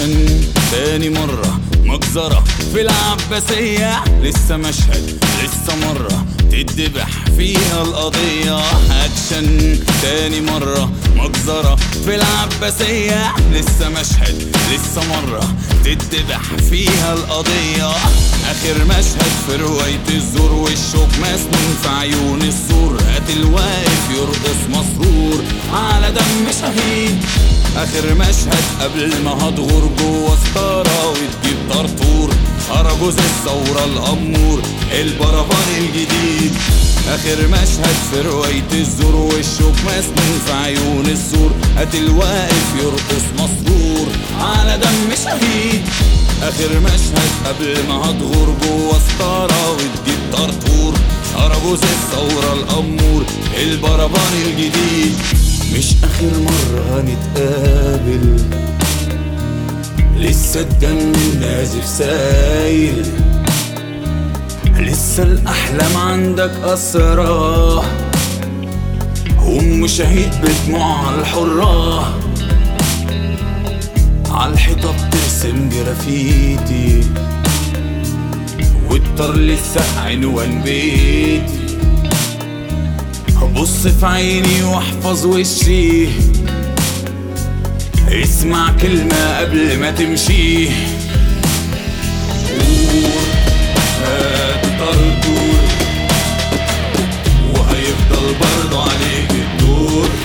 اكشن تاني مرة مجزرة في العباسية لسه مشهد لسه مرة تدبح فيها القضية اكشن تاني مرة مجزرة في العباسية لسه مشهد لسه مرة تدبح فيها القضية اخر مشهد في رواية الزور والشوك مسنون في عيون السور قاتل واقف يرقص مسرور على دم شهيد اخر مشهد قبل ما هتغور جوه ستارة وتجيب طرطور أرجوز الثورة الأمور البربان الجديد آخر مشهد في رواية الزور والشوك مسنون في عيون السور قاتل واقف يرقص مسرور على دم شهيد آخر مشهد قبل ما هتغور جوه ستارة وتجيب طرطور أرجوز الثورة الأمور البربان الجديد مش آخر مرة هنتقابل لسه الدم نازف سايل لسه الأحلام عندك أسرى أم شهيد بدموعها الحرة عالحيطة بترسم جرافيتي والطر لسه عنوان بيتي بص في عيني واحفظ وشي اسمع كلمة قبل ما تمشي قول هات طرطور وهيفضل برضه عليك الدور